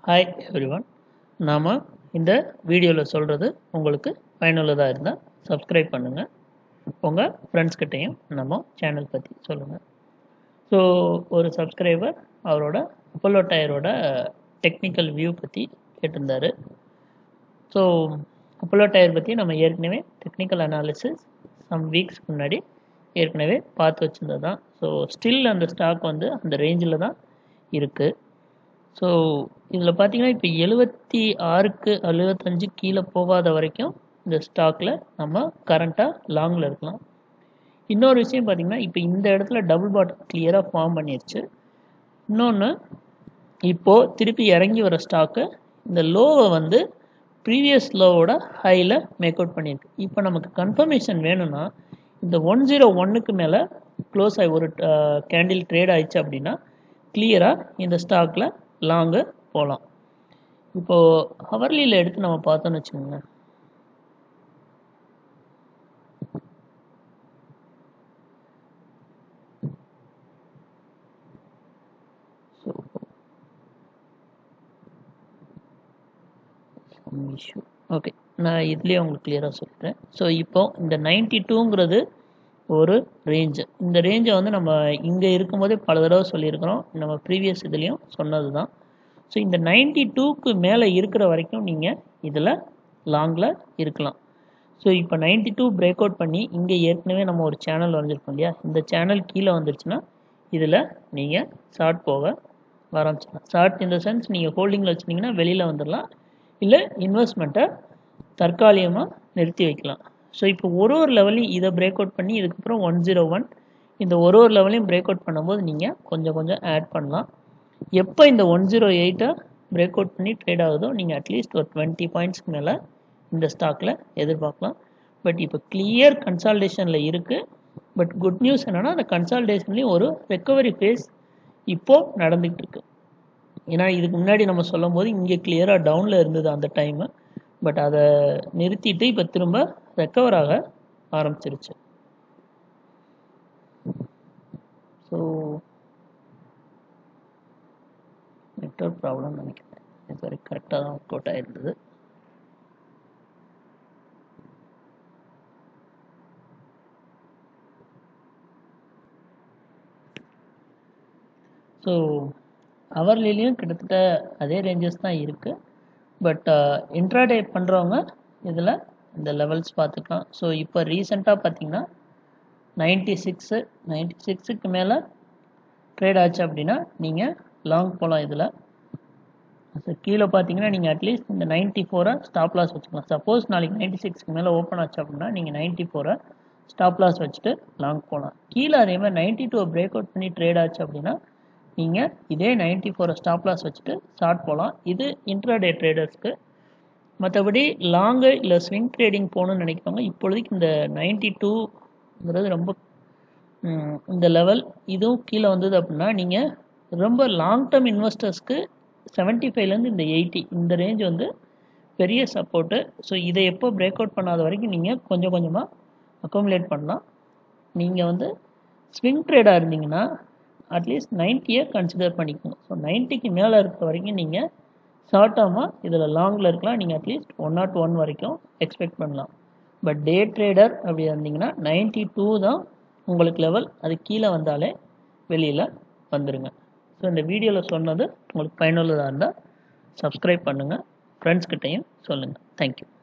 hi everyone நாம் இந்த வீடியோவில் சொல்கிறது உங்களுக்கு பயனுள்ளதாக இருந்தால் சப்ஸ்கிரைப் பண்ணுங்கள் உங்கள் ஃப்ரெண்ட்ஸ்கிட்டையும் நம்ம சேனல் பற்றி சொல்லுங்கள் ஸோ ஒரு சப்ஸ்கிரைபர் அவரோட அப்போலோ டயரோட டெக்னிக்கல் வியூ பற்றி கேட்டிருந்தாரு ஸோ அப்போலோ டயர் பற்றி நம்ம ஏற்கனவே டெக்னிக்கல் அனாலிசிஸ் சம் வீக்ஸ் முன்னாடி ஏற்கனவே பார்த்து வச்சுருந்தது தான் ஸோ ஸ்டில் அந்த ஸ்டாக் வந்து அந்த ரேஞ்சில் தான் இருக்குது ஸோ இதில் பார்த்தீங்கன்னா இப்போ எழுபத்தி ஆறுக்கு எழுபத்தஞ்சு கீழே போகாத வரைக்கும் இந்த ஸ்டாக்கில் நம்ம கரண்ட்டாக லாங்கில் இருக்கலாம் இன்னொரு விஷயம் பார்த்தீங்கன்னா இப்போ இந்த இடத்துல டபுள் பாட்டம் கிளியராக ஃபார்ம் பண்ணிடுச்சு இன்னொன்று இப்போது திருப்பி இறங்கி வர ஸ்டாக்கு இந்த லோவை வந்து ப்ரீவியஸ் லோவோட ஹையில் மேக் அவுட் பண்ணியிருக்கு இப்போ நமக்கு கன்ஃபர்மேஷன் வேணும்னா இந்த ஒன் ஜீரோ ஒன்னுக்கு மேலே க்ளோஸ் ஆகி ஒரு கேண்டில் ட்ரேட் ஆயிடுச்சு அப்படின்னா கிளியராக இந்த ஸ்டாக்கில் லாங்கு போகலாம் இப்போது ஹவர்லியில் எடுத்து நம்ம பார்த்தோன்னு வச்சுக்கோங்க ஸோ இஷ்யூ ஓகே நான் இதுலேயே உங்களுக்கு கிளியராக சொல்கிறேன் ஸோ இப்போ இந்த நைன்டி டூங்கிறது ஒரு ரேஞ்சு இந்த ரேஞ்சை வந்து நம்ம இங்கே இருக்கும்போதே பல தடவை சொல்லியிருக்கிறோம் நம்ம ப்ரீவியஸ் இதுலேயும் சொன்னது தான் ஸோ இந்த நைன்டி டூக்கு மேலே இருக்கிற வரைக்கும் நீங்கள் இதில் லாங்கில் இருக்கலாம் ஸோ இப்போ நைன்டி டூ பிரேக் அவுட் பண்ணி இங்கே ஏற்கனவே நம்ம ஒரு சேனல் வரைஞ்சிருக்கோம் இல்லையா இந்த சேனல் கீழே வந்துருச்சுன்னா இதில் நீங்கள் ஷார்ட் போக ஆரம்பிச்சிடலாம் ஷார்ட் இந்த சென்ஸ் நீங்கள் ஹோல்டிங்கில் வச்சுருந்தீங்கன்னா வெளியில் வந்துடலாம் இல்லை இன்வெஸ்ட்மெண்ட்டை தற்காலிகமாக நிறுத்தி வைக்கலாம் ஸோ இப்போ ஒரு ஒரு லெவலையும் இதை பிரேக் அவுட் பண்ணி இதுக்கப்புறம் ஒன் ஜீரோ ஒன் இந்த ஒரு ஒரு லெவலையும் பிரேக் அவுட் பண்ணும்போது நீங்கள் கொஞ்சம் கொஞ்சம் ஆட் பண்ணலாம் எப்போ இந்த ஒன் ஜீரோ எயிட்டை பிரேக் அவுட் பண்ணி ட்ரேட் ஆகுதோ நீங்கள் அட்லீஸ்ட் ஒரு டுவெண்ட்டி பாயிண்ட்ஸ்க்கு மேலே இந்த ஸ்டாக்கில் எதிர்பார்க்கலாம் பட் இப்போ கிளியர் கன்சால்டேஷனில் இருக்குது பட் குட் நியூஸ் என்னென்னா அந்த கன்சால்டேஷன்லேயும் ஒரு ரெக்கவரி ஃபேஸ் இப்போது நடந்துகிட்டு இருக்கு ஏன்னா இதுக்கு முன்னாடி நம்ம சொல்லும் போது இங்கே கிளியராக டவுனில் இருந்தது அந்த டைமு பட் அதை நிறுத்திட்டு இப்போ திரும்ப ரெக்கவர் ஆக ஆரம்பிச்சிருச்சு ஸோ நெட்ஒர்க் ப்ராப்ளம் நினைக்கிறேன் இது வரைக்கும் கரெக்டாக தான் ஒர்க் அவுட் ஆயிருந்தது ஸோ ஹவர்லிலையும் கிட்டத்தட்ட அதே ரேஞ்சஸ் தான் இருக்குது பட் இன்ட்ராடே பண்ணுறவங்க இதில் இந்த லெவல்ஸ் பார்த்துக்கலாம் ஸோ இப்போ ரீசெண்டாக பார்த்தீங்கன்னா நைன்ட்டி சிக்ஸு நைன்ட்டி சிக்ஸுக்கு மேலே ட்ரேட் ஆச்சு அப்படின்னா நீங்கள் லாங் போகலாம் இதில் ஸோ கீழே பார்த்தீங்கன்னா நீங்கள் அட்லீஸ்ட் இந்த நைன்ட்டி ஃபோரை ஸ்டாப் லாஸ் வச்சுக்கலாம் சப்போஸ் நாளைக்கு நைன்ட்டி சிக்ஸ்க்கு மேலே ஓப்பன் ஆச்சு அப்படின்னா நீங்கள் நைன்ட்டி ஃபோரை ஸ்டாப் லாஸ் வச்சுட்டு லாங் போகலாம் கீழே அதே மாதிரி நைன்ட்டி டூ பிரேக் அவுட் பண்ணி ட்ரேட் ஆச்சு அப்படின்னா நீங்கள் இதே நைன்ட்டி ஃபோரை ஸ்டாப் லாஸ் வச்சுட்டு ஷார்ட் போகலாம் இது இன்ட்ராடே ட்ரேடர்ஸ்க்கு மற்றபடி லாங்கு இல்லை ஸ்விங் ட்ரேடிங் போகணுன்னு நினைக்கிறவங்க இப்பொழுதைக்கு இந்த நைன்ட்டி டூங்கிறது ரொம்ப இந்த லெவல் இதுவும் கீழே வந்தது அப்படின்னா நீங்கள் ரொம்ப லாங் டேர்ம் இன்வெஸ்டர்ஸ்க்கு செவன்ட்டி ஃபைவ்லேருந்து இந்த எயிட்டி இந்த ரேஞ்ச் வந்து பெரிய சப்போர்ட்டு ஸோ இதை எப்போ பிரேக் அவுட் பண்ணாத வரைக்கும் நீங்கள் கொஞ்சம் கொஞ்சமாக அக்கோமுலேட் பண்ணலாம் நீங்கள் வந்து ஸ்விங் ட்ரேடாக இருந்தீங்கன்னா அட்லீஸ்ட் நைன்ட்டியை கன்சிடர் பண்ணிக்கோங்க ஸோ நைன்ட்டிக்கு மேலே இருக்கிற வரைக்கும் நீங்கள் ஷார்ட் டேர்மாக இதில் லாங்கில் இருக்கலாம் நீங்கள் அட்லீஸ்ட் ஒன் நாட் ஒன் வரைக்கும் எக்ஸ்பெக்ட் பண்ணலாம் பட் டே ட்ரேடர் அப்படி இருந்தீங்கன்னா நைன்ட்டி டூ தான் உங்களுக்கு லெவல் அது கீழே வந்தாலே வெளியில் வந்துடுங்க ஸோ இந்த வீடியோவில் சொன்னது உங்களுக்கு பயனுள்ளதாக இருந்தால் சப்ஸ்கிரைப் பண்ணுங்கள் ஃப்ரெண்ட்ஸ்கிட்டையும் சொல்லுங்கள் தேங்க்யூ